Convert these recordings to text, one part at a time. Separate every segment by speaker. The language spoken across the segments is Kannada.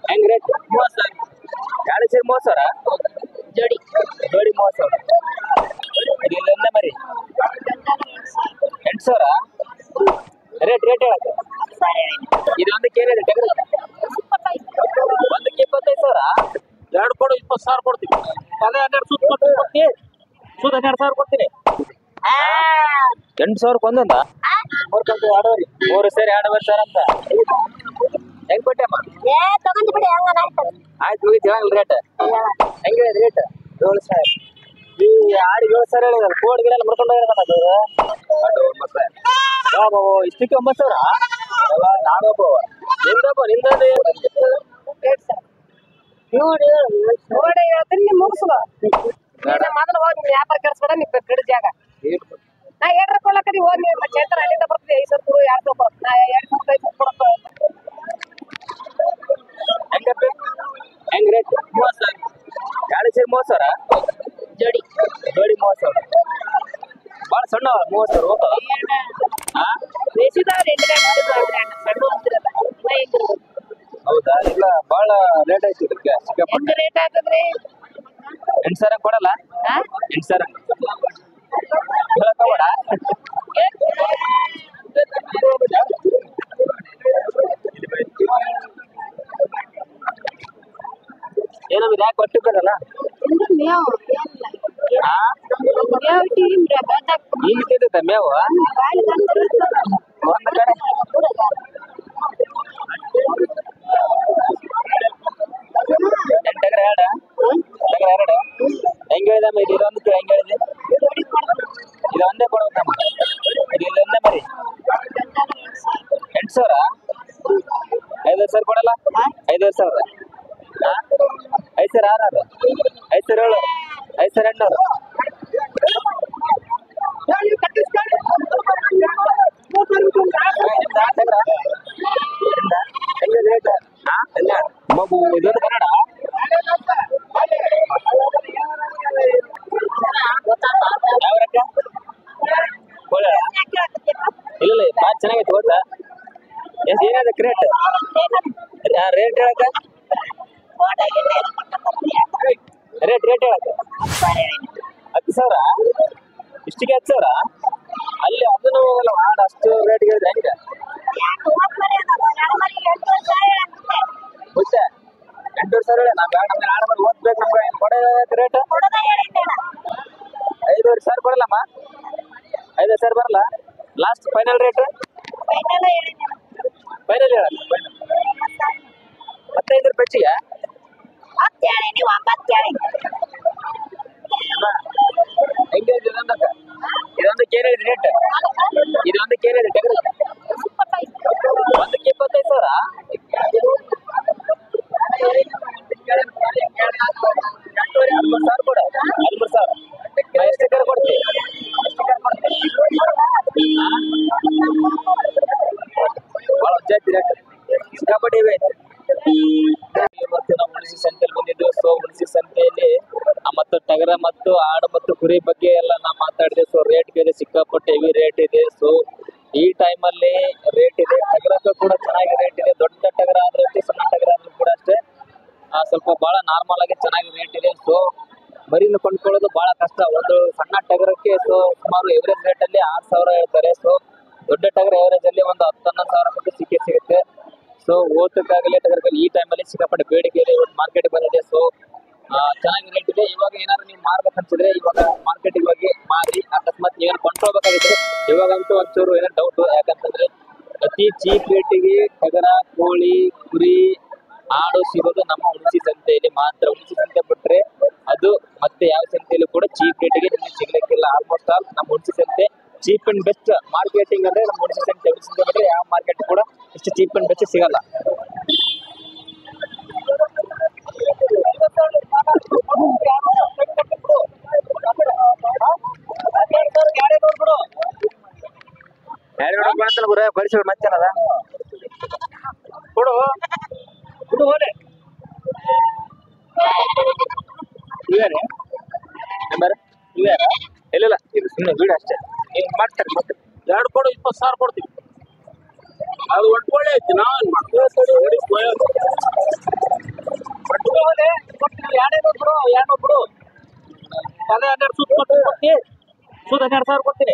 Speaker 1: ಹೆಂಗ್ ರೇಟ್ ಮೂವತ್ತು ಸಾವಿರ ಎರಡು ಸೇರಿ ಮೂವತ್ತು ಸಾವಿರ ಜೋಡಿ ಜೋಡಿ ಮೂವತ್ತು ಸಾವಿರ ಇದು ಒಂದೇ ಮರಿ ಎಂಟು ಸಾವಿರ ರೇಟ್ ರೇಟ್ ಹೇಳಕ್ಕೆ ಇದು ಒಂದಕ್ಕೆ ಏನಿದೆ ಟಗರು ಒಂದಕ್ಕೆ ಇಪ್ಪತ್ತೈದು ಸಾವಿರ
Speaker 2: ಎರಡು ಕೊಡು ಇಪ್ಪತ್ತು ಸಾವಿರ ಕೊಡ್ತೀವಿ ಅದೇ ಹನ್ನೆರಡು ಸುತ್ತ ಕೊಡ್ತೀನಿ ಕೊಡ್ತೀನಿ ಸುತ್ತ ಹನ್ನೆರಡು ಸಾವಿರ ಕೊಡ್ತೀನಿ
Speaker 1: ಎಂಟು ಸಾವಿರಕ್ಕೆ ಒಂದೊಂದ ಮೂರು ಕಂತು ಎರಡೂವರೆ ಮೂರು ಸೇರಿ ಎರಡೂವರೆ ಸಾವಿರ ಅಂತ ಹೆಂಗ್ ಕೊಟ್ಟೆಮ್ಮ
Speaker 3: ಏ ತಗೊಂಡು ಬಿಡಿ ಹಂಗನ
Speaker 1: ಆಯ್ತು ಮುಗಿತು ಹೇಳಲ್ಲ ರೇಟ್ ಹೆಂಗೆ ರೇಟ್ ಏಳು ಸಾವಿರ ಈ ಆಡಿ ಏಳು ಸಾವಿರ ಹೇಳಿದಲ್ಲ ಕೋಡ್ಗಳೆಲ್ಲ ಮುರ್ಕೊಂಡು ಹೋಗಿರೋದಲ್ಲ ಅದು ಅದು ಒಂಬತ್ತು ಸಾವಿರ ಬಾಬು ಇಷ್ಟಕ್ಕೆ ಒಂಬತ್ತು ಸಾವಿರ ಅಲ್ಲ ನಾನೊಬ್ಬ ನಿಂದಪ್ಪ ನಿಂದ
Speaker 3: ನೋಡಿ ನೋಡಿ ಹೇಳ್ತೀನಿ ನೀವು ಮುಗಿಸ್ಲು ಮೊದಲು ಹೋಗಿ ನೀವು ವ್ಯಾಪಾರ ಕೆಡಿಸ್ಬೇಡ ನೀವು ಬಿಡ ಜಾಗ ನಾ ಏಟ್ರ ಕೊಡ್ಲಕ್ಕ ನೀವು ಹೋಗಿ ನಿಮ್ಮ ಚೈತ್ರ ಅಲ್ಲಿಂದ ಬರ್ತೀವಿ ಐದು ಸಾವಿರ ಕೊಡು ಎರಡು ಸಾವಿರ ನಾ ಎರಡು ಸಾವಿರ ಐದು ಸಾವಿರ ಕೊಡಪ್ಪ
Speaker 1: ಹೆಂಗಪ್ಪ ಹೆಂಗ್ ರೇಟ್ ಮೂವತ್ತು ಸಾವಿರ ಎರಡು ಸೇರಿ ಮೂವತ್ತು ಸಾವಿರ ಜೋಡಿ ಜೋಡಿ ಮೂವತ್ತು ಸಾವಿರ ಭಾಳ ಸಣ್ಣ ಮೂವತ್ತು ಸಾವಿರ ಹೋಗ್ತಾವ ಹಾಂ
Speaker 3: ಬೇಸಿದಾರ ಎಂಟು ಗಂಟೆ ಸಣ್ಣ ಅಂತಿರಲ್ಲ ಇನ್ನ ಹೆಂಗಿರ್ಬೇಕು
Speaker 1: ಹೌದಾ ಇಲ್ಲ ಭಾಳ ರೇಟ್ ಐತಿ ಇದಕ್ಕೆ ಸಿಕ್ಕಾಪಟ್ಟೆ
Speaker 3: ಹೆಂಗ್ ರೇಟ್ ಆಗ್ತದ್ರಿ
Speaker 1: ಎಂಟು ಸಾವಿರ ಕೊಡಲ್ಲ
Speaker 3: ಹಾ
Speaker 1: ಎಂಟು ಸಾವಿರ ಹೇಳಕ್ಕೋಬೇಡ ಏನಮ್ಮಿದು ಯಾಕೆ ಒಟ್ಟು ಬರಲ್ಲ
Speaker 3: ಮೇವು
Speaker 1: ಹಾ
Speaker 3: ಮೇವು ಇಟ್ಟಿರಿ ಬಂದಾಗ
Speaker 1: ಈಗ ತಿಂದಿದ್ದ ಮೇವು
Speaker 3: ಗಾಳಿ ಬಂದ್ರೆ
Speaker 1: ಒಂದು ಕಡೆ ಎಂಟು ಎಕರೆ ಎರಡು ಎಕರೆ ಎರಡು ಹೆಂಗ್ ಹೇಳಿದಮ್ಮ ಇದು ಇದೊಂದು ಹೆಂಗ್ ಹೇಳಿದೆ ಇದು ಒಂದೇ ಕೊಡ್ಬೇಕಮ್ಮ ಇದು ಇದು ಒಂದೇ ಮರಿ ಎಂಟು ಸಾವಿರ ಐದು ಸಾವಿರ ಕೊಡಲ್ಲ ಐದು ಸಾವಿರ ಹಾ ಐದು ಸಾವಿರ ಆರು ಐದು ಸಾವಿರ ಏಳು ಐದು ಸಾವಿರ ಎಂಟುನೂರು ಬಾಬು ಇದೊಂದು ಕನ್ನಡ ಯಾವ ರೊಕ್ಕ ಕೋಲಾರ ಇಲ್ಲ ಇಲ್ಲ ಭಾಳ ಚೆನ್ನಾಗೈತೆ ಗೊತ್ತಾ ಎಷ್ಟು ಏನಾದಕ್ಕೆ ರೇಟ್ ರೇಟ್ ಹೇಳಕ್ಕ ರೇಟ್ ರೇಟ್ ಹೇಳಕ್ಕ ಹತ್ತು ಸಾವಿರ ಇಷ್ಟಿಗೆ ಹತ್ತು ಸಾವಿರ ಅಲ್ಲಿ ಅದನ್ನು ಹೋಗಲ್ಲ ಮಾಡ ಅಷ್ಟು ರೇಟ್ ಹೇಳಿದ್ರೆ ಹೆಂಗೆ ಗೊತ್ತೇ ಎಂಟೂವರೆ ಸಾವಿರ ಹೇಳಿ ನಾವು ನಮ್ಮ ಆಡ ಮೇಲೆ ಓದ್ಬೇಕು ನಮ್ಗೆ ಕೊಡೋದಕ್ಕೆ ರೇಟ್ ಐದುವರೆ ಸಾವಿರ ಕೊಡಲ್ಲಮ್ಮ ಐದು ಸಾವಿರ ಬರಲ್ಲ ಲಾಸ್ಟ್ ಫೈನಲ್ ರೇಟ್ ಫೈನಲ್ ಹೇಳ ಹತ್ತೈದು ರೂಪಾಯಿ ಹೆಚ್ಚಿಗೆ ಹೆಂಗೆ ಇದೆ ಇದೊಂದಕ್ಕೆ ಇದೊಂದಕ್ಕೆ ಏನಿದೆ ರೇಟ್ ಇದೊಂದಕ್ಕೆ ಏನಿದೆ ಟಗರು ಒಂದಕ್ಕೆ ಇಪ್ಪತ್ತೈದು ಸಾವಿರ ಹದಿಮೂರು ಸಾವಿರ ಕೊಡು ಹದಿಮೂರು ಸಾವಿರ ನಾ ಎಷ್ಟು ಕರೆ ಕೊಡ್ತೀವಿ ಎಷ್ಟು ಕರೆ ಕೊಡ್ತೀವಿ ಭಾಳ ಜಾಸ್ತಿ ರೇಟ್ ಸಿಕ್ಕಾಪಟ್ಟೆ ಇವೆ ಇವತ್ತು ನಾವು ಹುಣಸಿ ಸಂತೆಯಲ್ಲಿ ಬಂದಿದ್ದು ಸೊ ಹುಣಸಿ ಸಂತೆಯಲ್ಲಿ ಆ ಮತ್ತು ಟಗರ ಮತ್ತು ಆಡು ಮತ್ತು ಕುರಿ ಬಗ್ಗೆ ಎಲ್ಲ ನಾವು ಮಾತಾಡಿದೆ ಸೊ ರೇಟ್ ಇದೆ ಸಿಕ್ಕಾಪಟ್ಟೆ ಹೆವಿ ರೇಟ್ ಇದೆ ಸೊ ಈ ಟೈಮಲ್ಲಿ ರೇಟ್ ಇದೆ ಟಗರಕ್ಕೂ ಕೂಡ ಚೆನ್ನಾಗಿ ರೇಟ್ ಇದೆ ದೊಡ್ಡ ಟಗರ ಆದ್ರೆ ಅಷ್ಟೇ ಸಣ್ಣ ಟಗರ ಆದ್ರೂ ಕೂಡ ಅಷ್ಟೇ ಆ, ಸ್ವಲ್ಪ ಬಹಳ ನಾರ್ಮಲ್ ಆಗಿ ಚೆನ್ನಾಗಿ ರೇಟ್ ಇದೆ ಸೊ ಮರಿನ ಕೊಂಡ್ಕೊಳ್ಳೋದು ಬಹಳ ಕಷ್ಟ ಒಂದು ಸಣ್ಣ ಟಗರಕ್ಕೆ ಸೊ ಸುಮಾರು ಎವರೇಜ್ ರೇಟ್ ಅಲ್ಲಿ ಆರು ಸಾವಿರ ಹೇಳ್ತಾರೆ ಸೊ ದೊಡ್ಡ ಟಗರ್ ಎವರೇಜ್ ಅಲ್ಲಿ ಒಂದು ಹತ್ತು ಹನ್ನೊಂದು ಸಾವಿರ ಕೊಟ್ಟು ಸಿಕ್ಕೇ ಸಿಗುತ್ತೆ ಸೊ ಓಟಕ್ಕಾಗಲಿ ಟಗರ್ಗಲ್ಲಿ ಈ ಟೈಮಲ್ಲಿ ಸಿಕ್ಕಾಪಟ್ಟೆ ಬೇಡಿಕೆ ಇದೆ ಇವತ್ತು ಮಾರ್ಕೆಟ್ ಬಂದಿದೆ ಸೊ ಚೆನ್ನಾಗಿ ರೇಟ್ ಇದೆ ಇವಾಗ ಏನಾದ್ರು ನೀವು ಮಾರ್ಬೇಕು ಅನ್ಸಿದ್ರೆ ಇವಾಗ ಮಾರ್ಕೆಟಿಗೆ ಹೋಗಿ ಮಾರಿ ಅಕಸ್ಮಾತ್ ನೀವೇನು ಕೊಂಡ್ಕೊಳ್ಬೇಕಾಗಿದ್ರೆ ಇವಾಗಂತೂ ಒಂಚೂರು ಏನೋ ಡೌಟ್ ಯಾಕಂತಂದ್ರೆ ಅತಿ ಚೀಪ್ ರೇಟಿಗೆ ಟಗರ ಕೋಳಿ ಕುರಿ ಆಡು ಸಿಗೋದು ನಮ್ಮ ಹುಣಸಿ ಸಂತೆಯಲ್ಲಿ ಮಾತ್ರ ಹುಣಸಿ ಸಂತೆ ಬಿಟ್ರೆ ಅದು ಮತ್ತೆ ಯಾವ ಸಂತೆಯಲ್ಲೂ ಕೂಡ ಚೀಪ್ ರೇಟಿಗೆ ನಿಮಗೆ ಸಿಗ್ಲಿಕ್ಕಿಲ್ಲ ಆಲ್ಮೋಸ್ಟ್ ಆಲ್ ನಮ್ಮ ಹುಣಸಿ ಸಂತೆ ಚೀಪ್ ಅಂಡ್ ಬೆಸ್ಟ್ ಮಾರ್ಕೆಟಿಂಗ್ ಅಂದ್ರೆ ನಮ್ಮ ಹುಣಸಿ ಸಂತೆ ಹುಣಸಿ ಸಂತೆ ಬಿಟ್ರೆ ಯಾವ ಮಾರ್ಕೆಟ್ ಕೂಡ ಇಷ್ಟು ಚೀಪ್ ಅಂಡ್ ಬೆಸ್ಟ್ ಸಿಗಲ್ಲ ಎರಡು ನೂರು ಬಂತಲ್ಲ ಗುರು ಪರಿಸರ ಮತ್ತೇನದ ಕೊಡು ಕೊಡು ಹೋದೆ ಇವೇನೆ ನಂಬರ್ ಇವ್ಯಾರ ಇಲ್ಲ ಇದು ಸುಮ್ಮನೆ ಬಿಡು ಅಷ್ಟೇ ನೀವು ಮಾಡ್ತಾರೆ ಮತ್ತೆ
Speaker 2: ಎರಡು ಕೊಡು ಇಪ್ಪತ್ತು ಸಾವಿರ ಕೊಡ್ತೀವಿ ಅದು ಒಟ್ಟು ಒಳ್ಳೆ ಐತಿ ನಾವೇನು ಮಾಡ್ತೀವಿ ಏನೋ ಬಿಡು ಅದೇ ಹನ್ನೆರಡು ಸುತ್ತ ಕೊಡ್ತೀನಿ ಕೊಡ್ತಿ ಸುತ್ತ ಹನ್ನೆರಡು ಸಾವಿರ ಕೊಡ್ತೀನಿ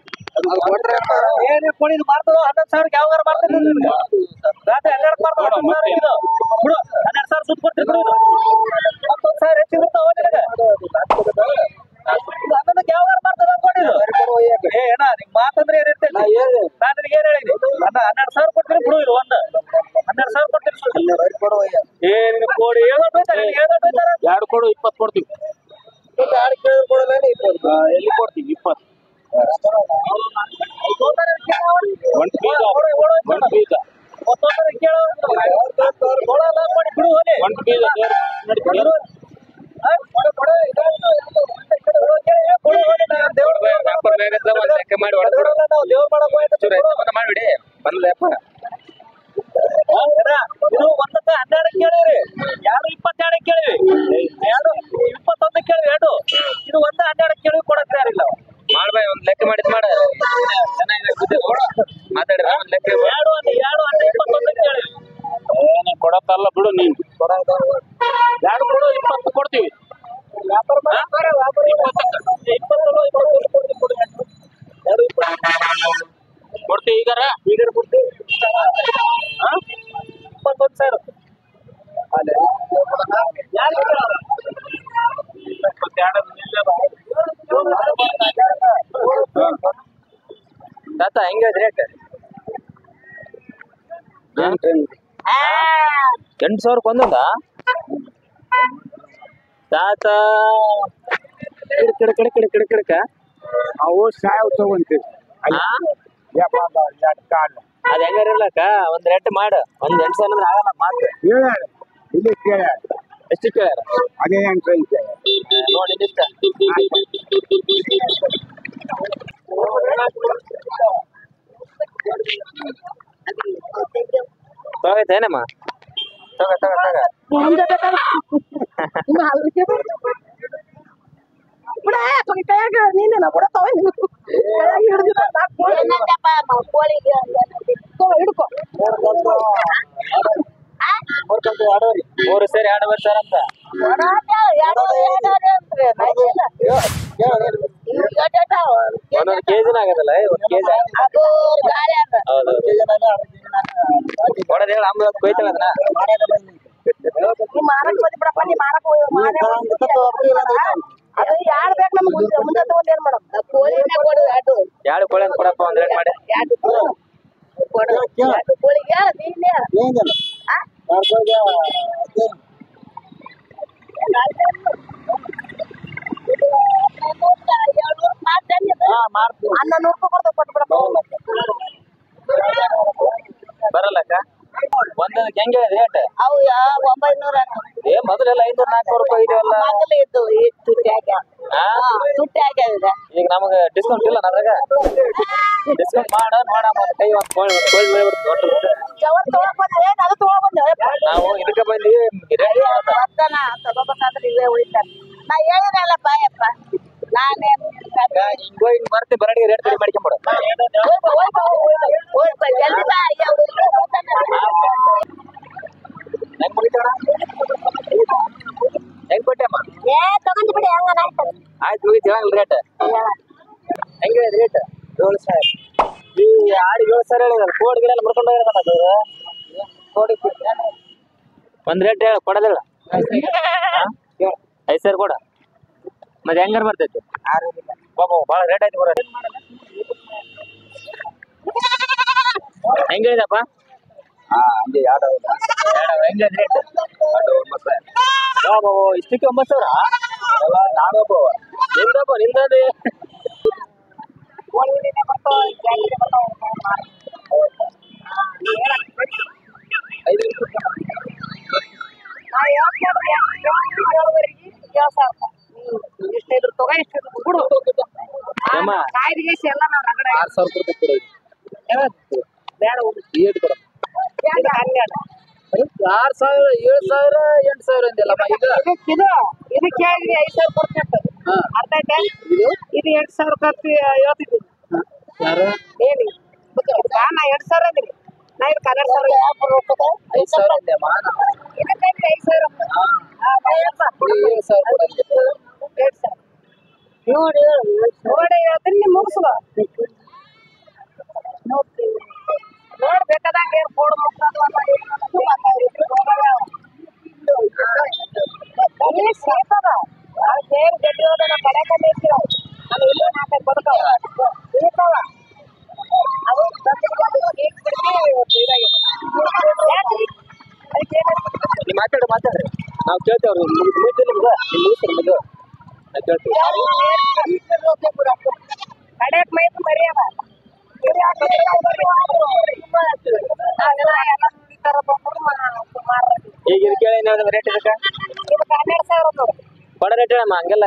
Speaker 2: ಏನೇ ಕೊಡಿ ಇದು ಮಾರ್ತದ ಹನ್ನೊಂದು ಸಾವಿರಕ್ಕೆ ಯಾವಾಗ ಮಾಡ್ತೀನಿ ರಾತ್ರಿ ಹನ್ನೆರಡು ಮಾಡ್ತಾವ ಹನ್ನೊಂದು ಸಾವಿರ ಇದು ಬಿಡು ಹನ್ನೆರಡು ಸಾವಿರ ಸುತ್ತ ಕೊಡ್ತೀನಿ ಬಿಡು ಇದು. ಮತ್ತೊಂದು ಸಾವಿರ ಹೆಚ್ಚಿಗೆ ಬರ್ತಾವ ನಿನಗೆ ಇದು ಹನ್ನೊಂದಕ್ಕೆ ಯಾವಾಗ ಮಾಡ್ತದ ಅನ್ಕೊಂಡಿದ್ದು ಏ ಅಣ್ಣ ನಿಂಗೆ ಮಾತಂದ್ರೆ ಏನಿರ್ತೈತಿ ನಾನು ನಿನಗೆ ಏನ್ ಹೇಳಿನಿ ಅಣ್ಣ ಹನ್ನೆರಡು ಸಾವಿರ ಕೊಡ್ತೀನಿ ಬಿಡು ಇದು ಒಂದು ಹನ್ನೆರಡು ಸಾವಿರ ಕೊಡ್ತೀನಿ ಸುತ್ತ ಏ ನಿನ್ ಕೋಡಿ ಏಳೋಟ್ ಹೋಯ್ತಾರೆ ಏಳೋಟ್ ಹೋಯ್ತಾರೆ ಎರಡು ಕೊಡು ಇಪ್ಪತ್ತು ಕೊಡ್ತೀವಿ ಆ, ಎಲ್ಲಿ ಕೊಡ್ತೀವಿ ಇಪ್ಪತ್ತು ಒಂದ್ ಬೀಜ ಒಂದ್ ಬೀಜ ಒಂದ್ ಬೀಜ ದೇವ್ರ ನಡೀತದೆ.
Speaker 1: ವ್ಯಾಪಾರ ಬೇಕಾದ್ರೆ ಒಂದ್ ಲೆಕ್ಕ ಮಾಡಿ ಹೊಡೆದ್ಬಿಡು ಚೂರು ಹೆಚ್ಚು ಕಮ್ಮಿ ಮಾಡ್ಬಿಡಿ ಬಂದ್ಲಪ್ಪ
Speaker 2: ಇದು ಒಂದಕ್ಕ ಹನ್ನೆರಡಕ್ಕೆ ಕೇಳಿರಿ ಎರಡು ಇಪ್ಪತ್ತೆರಡಕ್ಕೆ ಕೇಳಿವಿ ಎರಡು ಇಪ್ಪತ್ತೊಂದಕ್ಕೆ ಕೇಳಿವಿ ಎರಡು ಇದು ಒಂದ ಹನ್ನೆರಡಕ್ಕೆ ಕೇಳಿವಿ ಕೊಡಕ್ಕೆ ಯಾರಿಲ್ಲ
Speaker 1: ಮಾಡ್ಬಾಯ್ ಒಂದ್ ಲೆಕ್ಕ ಮಾಡಿದ್ ಮಾಡ ಮಾತಾಡಿ ಒಂದ್ ಲೆಕ್ಕ
Speaker 2: ಎರಡು ಒಂದು ಎರಡು ಹನ್ನೆರಡು ಇಪ್ಪತ್ತೊಂದಕ್ಕೆ ಕೇಳಿವಿ ಏನೇ ಕೊಡತ್ತಲ್ಲ ಬಿಡು ನೀನು ಎರಡು ಕೊಡು ಇಪ್ಪತ್ತು ಕೊಡ್ತೀವಿ ಇಪ್ಪತ್ತಕ್ಕೆ ಇಪ್ಪತ್ತಲ್ಲ ಇಪ್ಪತ್ತೊಂದು ಕೊಡ್ತೀವಿ ಕೊಡು ಎರಡು ಇಪ್ಪತ್ತು ಕೊಡ್ತೀವಿ ಈಗಾರ ಈಗ ಕೊಡ್ತೀವಿ ಹಾ? ಇಪ್ಪತ್ತೊಂದು ಸಾವಿರ ಯಾರು ಕೇಳೋರು? ಇಪ್ಪತ್ತೆರಡು
Speaker 1: ತಾತ ಹೆಂಗೈತಿ ರೇಟ್ ಎಂಟು ಸಾವಿರಕ್ಕೆ ಒಂದೊಂದ ತಾತ ಕಿಡ ಕಿಡ ಕಿಡ ಕಿಡ ಕಿಡ ಕಿಡಕ
Speaker 4: ಅವು ಸಾವು ತಗೊಂತೀವಿ
Speaker 1: ಹಾ?
Speaker 4: ಯಾವಾಗ ಎರಡು ಕಾಲ
Speaker 1: ಅದ್ ಹೆಂಗಾರ ಇರ್ಲಕ್ಕ ಒಂದ್ ರೇಟ್ ಮಾಡು ಒಂದ್ ಎಂಟು ಸಾವಿರ ಅಂದ್ರೆ ಆಗಲ್ಲ ಮಾತು
Speaker 4: ಹೇಳ್ಯಾರ ಇಲ್ಲಿ ಕೇಳ್ಯಾರ
Speaker 1: ಎಷ್ಟು ಕೇಳ್ಯಾರ
Speaker 4: ಅದೇ ಎಂಟು ಐತೆ
Speaker 1: ನೋಡಿ ನಿಂತ ತಗೋಯ್ತೇನಮ್ಮ ತಗೋ ತಗೋ ತಗೋ
Speaker 3: ಮುಂದೆ ಬೇಕಾದ್ರೆ ಇನ್ನು ಅಲ್ಲಿಗೆ ಬಿಡ ಕೈಯಾಗ ನೀನೇನ ಬಿಡತ್ತವ ಹಿಡಿದಿಲ್ಲ ಹಿಡ್ಕೊ
Speaker 1: ಮೂರು ಸೇರಿ ಎರಡು ಬರ್ತಾರಂತ ಒಂದೊಂದು ಕೆಜಿನ ಆಗದಲ್ಲ ಒಂದ್ ಕೆಜಿ ಹೌದು ಕೊಡೋದ್ ಹೇಳ ಅಮ್ಮ ಕೊಯ್ತಾಳ ಅದನ್ನ
Speaker 3: ನೀ ಮಾರಕ್ ಬಂದಿ ಬಿಡಪ್ಪ ನೀ ಮಾರಕ್ ಹೋಗಿ ಮಾರೇ ಅದು ಯಾರು ಬೇಕು ನಮ್ಗೆ ಮುಂದೆ ಮುಂದೆ ತಗೊಂಡ್ ಏನ್ ಮಾಡಮ್ ಕೋಳಿನ ಕೊಡು ಅದು
Speaker 1: ಎರಡು ಕೋಳಿ ಅಂತ ಕೊಡಪ್ಪ ಒಂದ್ ರೇಟ್ ಮಾಡಿ
Speaker 3: ಎರಡು ಕೊಡು ಕೊಡು ಎರಡು ಕೋಳಿಗೆ ನೀನೆ ಆ? ಹನ್ನೊಂದು ರೂಪಾಯಿ ಕೊಡ್ತಾವ ಕೊಟ್ಟು ಬಿಡಪ್ಪ ಮತ್ತೆ
Speaker 1: ಬರಲ್ಲಕ್ಕ ಒಂದೊಂದಕ್ಕೆ ಹೆಂಗೆ ರೇಟ್
Speaker 3: ಅವು ಯಾವ ಒಂಬೈನೂರ
Speaker 1: ಏ ಮೊದಲೆಲ್ಲ ಐನೂರು ನಾಲ್ಕುನೂರು ರೂಪಾಯಿ ಇದೆಯಲ್ಲ
Speaker 3: ಮೊದಲು ಇದ್ದು ಈ ತುಟ್ಟಿ ಆಗ್ಯಾವ
Speaker 1: ಹಾ?
Speaker 3: ತುಟ್ಟಿ ಆಗ್ಯಾವ
Speaker 1: ಈಗ ನಮಗೆ ಡಿಸ್ಕೌಂಟ್ ಇಲ್ಲ ನಮ್ದಾಗ ಡಿಸ್ಕೌಂಟ್ ಮಾಡ ನೋಡಮ್ಮ ಒಂದ್ ಕೈ ಒಂದ್ ಕೋಳಿ ಒಂದ್ ಕೋಳಿ ಬೆಳ್ಬಿಡ್ತು ದೊಡ್ಡ
Speaker 3: ಜವನ್ ತೊಗೊಳಕ್ ಬಂದ್ರೆ ಏನ್ ಅದು ತೊಗೊಳಕ್ ಬಂದೆ
Speaker 1: ನಾವು ಇದಕ್ಕೆ ಬಂದ್ವಿ ರೇಟ್
Speaker 3: ಬರ್ತಾನ ತಗೋಬೇಕಾದ್ರೆ ಇವೇ ಉಳಿತಾರ ನಾ ಹೇಳಿರಲ್ಲ ಬಾಯಪ್ಪ ನಾನೇನ್
Speaker 1: ಹಿಂಗೋ ಹಿಂಗ್ ಬರ್ತಿ ಬರಡಿಗೆ ರೇಟ್ ಕಡಿಮೆ ಮಾಡ್ಕೊಂಬಿಡು
Speaker 3: ಜಲ್ದಿ ಬಾ ಅಯ್ಯ, ಹುಡ್ಗ್ರು ಬರ್ತಾನೆ.
Speaker 1: ಹೆಂಗ್ ಮುಗಿತಾಳ ಹೆಂಗ್ ಕೊಟ್ಟೆಮ್ಮ
Speaker 3: ಏ ತಗೊಂಡ್ ಬಿಡಿ ಹಂಗನ ಆಯ್ತು
Speaker 1: ಆಯ್ತು ಮುಗಿತು ಹೇಳಂಗಿಲ್ಲ ರೇಟ್ ಹೆಂಗೆ ರೇಟ್ ಏಳು ಸಾವಿರ ಈ ಆಡಿಗೆ ಏಳು ಸಾವಿರ ಹೇಳಿದಲ್ಲ ಕೋಡಿ ಗಿಡ ಎಲ್ಲ ಮುರ್ಕೊಂಡು ಹೋಗಿರಲ್ಲ ಅದು ಕೋಡಿ ಒಂದ್ ರೇಟ್ ಹೇಳ ಕೊಡೋದಿಲ್ಲ ಐದು ಸಾವಿರ ಕೊಡ ಮತ್ತೆ ಹೆಂಗಾರ ಬರ್ತೈತಿ ಬಾಬಾ ಭಾಳ ರೇಟ್ ಆಯ್ತು ಬರ ಹೆಂಗ್ ಹೇಳಿದಪ್ಪ
Speaker 4: ಹಾ ಹಂಗೆ ಎರಡು
Speaker 1: ಹೆಂಗ ರೇಟ್ ಬಾಬಾ ಇಷ್ಟಕ್ಕೆ ಒಂಬತ್ತು ಸಾವಿರ ನಾನೊಬ್ಬ ನಿಂದಪ್ಪ ನಿಂದದೆ ಐದು
Speaker 3: ನಾ ಹೇಳ್ತೀನಿ, ಏಳು, ಏಳುವರೆಗೆ ಏಳು ಸಾವಿರ ರೂಪಾಯಿ. ಇಷ್ಟ ಇದ್ರ ತಗೋ ಇಷ್ಟ ಇದ್ರ ಬಿಡು
Speaker 1: ಏಮ್ಮ?
Speaker 3: ಕಾಯ್ದಿಗೆ ಎಲ್ಲ ನಾವು ರಗಡೆ
Speaker 1: ಆರು ಸಾವಿರ ರೂಪಾಯಿ ಕೊಡು
Speaker 3: ಯಾವತ್ತು? ಬೇಡ ಹೋಗು.
Speaker 1: ಏಟ್ ಕೊಡ
Speaker 3: ಬೇಡ, ಹನ್ನೆರಡು.
Speaker 1: ಆರು ಸಾವಿರ ಏಳು ಸಾವಿರ ಎಂಟು ಸಾವಿರ ಅಂದಿಲ್ಲಮ್ಮ ಈಗ
Speaker 3: ಇದಕ್ಕೆ ಇದು ಇದಕ್ಕೆ ಹೇಳಿದ್ರಿ ಐದು ಸಾವಿರ ಕೊಡ್ತೀನಿ ಅರ್ಥ ಆಯ್ತಾ ಇದು ಎಂಟು ಸಾವಿರ ಖರ್ಚು ಹೇಳ್ತಿದ್ದೀನಿ
Speaker 1: ಯಾರು
Speaker 3: ಹೇಳಿ ನಾ ಎರಡು ಸಾವಿರ ಅಂದ್ರಿ ನಾ ಇದು ಕನ್ನಡ ಸಾವಿರ
Speaker 1: ಐದು ಸಾವಿರ ಅಂದೆ ಮಾನ
Speaker 3: ಇದಕ್ಕೈತಿ ಐದು ಸಾವಿರ
Speaker 1: ಹಾ.
Speaker 3: ಹಾ, ಐವತ್ತು ಸಾವಿರ.
Speaker 1: ಏಳು ಸಾವಿರ ಕೊಡಂಗೆ
Speaker 3: ಎರಡ್ ಸಾವಿರ. ನೋಡಿ ನೋಡಿ ಹೇಳ್ತೀನಿ ನೀವು ಮುಗಿಸುವ ನೋಡಿ ಬೇಕಾದಂಗೆ ಏನು ಕೋಡ್ ಅಲ್ಲಿ ಸೇರ್ತದ ಏನ್ ಗಡ್ಡಿ ಹೋದ ನಮ್ಮ ಕಡೆ ಕಡೆ ಇರ್ತೀವಿ ನಾನು ಇಲ್ಲೇ ನಾಲ್ಕೈದು ಬದುಕವ ಇರ್ತಾವ ಅದು ಯಾಕ್ರಿ ಅದಕ್ಕೆ ಏನಾಯ್ತು
Speaker 1: ನೀವು ಮಾತಾಡಿ ಮಾತಾಡ್ರಿ ನಾವು ಕೇಳ್ತೇವ್ರಿ ಮುಗಿದ ನಿಮ್ಗೆ ನಿಮ್ಮ ಮುಗಿಸ್ರಿ ನಿಮ್ಗೆ ನಾವು ಕೇಳ್ತೀವಿ
Speaker 3: ಕಡೆಕ್ ಮೈತ್ ಮರ್ಯಾದ
Speaker 1: ಈಗ ಇದು ಕೇಳಿ ಏನಾದ್ರು ರೇಟ್ ಇದಕ್ಕೆ
Speaker 3: ಹನ್ನೆರಡು ಸಾವಿರ ನೋಡಿ
Speaker 1: ಕೊಡ ರೇಟ್ ಹೇಳಮ್ಮ ಹಂಗೆಲ್ಲ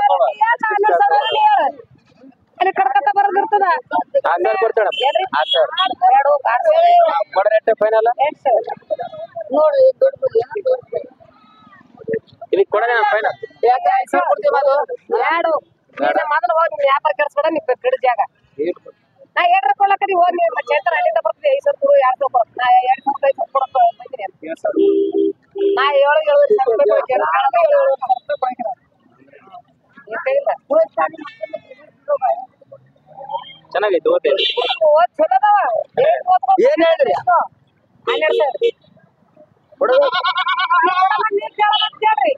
Speaker 3: ಅಲ್ಲಿ ಕಡ್ಕತ್ತ ಬರೋದಿರ್ತದ
Speaker 1: ಆರು ಸಾವಿರ ಕೊಡ್ತೇವೆ
Speaker 3: ಏನ್ರಿ?
Speaker 1: ಆರು ಸಾವಿರ
Speaker 3: ಎರಡು ಆರು ಸಾವಿರ
Speaker 1: ಕೊಡ ರೇಟ್ ಫೈನಲ್
Speaker 3: ಎಂಟು ಸಾವಿರ ನೋಡಿ
Speaker 1: ಇದಕ್ಕೆ ಕೊಡೋಣ ಫೈನಲ್ ಯಾಕೆ ಐದು ಸಾವಿರ ಕೊಡ್ತೀವಿ ಅದು
Speaker 3: ಎರಡು ನೀನು ಮೊದಲು ಹೋಗಿ ನೀನ್ ವ್ಯಾಪಾರ ಕೆಡ್ಸ್ಬೇಡ ನೀ ಕಡೆ ಜಾಗ ನಾ ಎರಡರ ಕೊಳ್ಳಕ ನೀವು ಹೋಗಿ ನಿಮ್ಮ ಚೈತ್ರ ಅಲ್ಲಿಂದ ಬರ್ತದೆ ಐದು ಸಾವಿರ ಎರಡು ಸಾವಿರ ಬರುತ್ತೆ ನಾ ಎರಡು ಸಾವಿರ ಐದು ಸಾವಿರ ಕೊಡಕ್ಕೆ ಬಂದಿನಿ ನಾ ಏಳು ಏಳುವರೆ ಸಾವಿರ ರೂಪಾಯಿ ಕೊಡ್ತೀನಿ. ಕಾಣದ ಏಳು ಏಳುವರೆ ಸಾವಿರ ರೂಪಾಯಿ ಕೊಡ್ತೀನಿ. ಈ ಕೈಯಿಂದ.
Speaker 1: ಚೆನ್ನಾಗೈತೆ ಓದ್ತೇವೆ
Speaker 3: ಓದ್ ಚಲೋ ಅದಾವ. ಏನ್ ಓದ್ಬೇಕು?
Speaker 1: ಏನ್ ಹೇಳ್ರಿ?
Speaker 3: ಹನ್ನೆರಡು ಸಾವಿರ. ನೋಡಮ್ಮ, ನೀರ್ ಕೇಳೋದ್ ಅಂತ ಹೇಳ್ರಿ.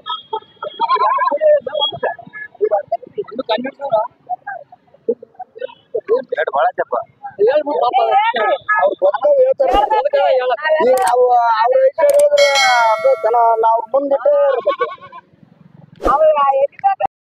Speaker 1: ಎರಡು ಭಾಳ ಚಪ್ಪ
Speaker 3: ನೀವ್ ಹೇಳ್ರಿ.
Speaker 4: ಅವ್ರು ಬಂದವ್ ಹೇಳ್ತಾರೆ
Speaker 3: ಹೇಳ್ಬೇಕು.
Speaker 4: ಈಗ
Speaker 3: ನಾವೆಲ್ಲ
Speaker 4: ನಾವು ಅವ್ರ ಹೆಸರು ಹೇಳಿದ್ರೆ ಅದು ಜನ ನಾವು ಮುಂದಿಟ್ಟು
Speaker 3: ಅವು ಎಲ್ಲಿಂದ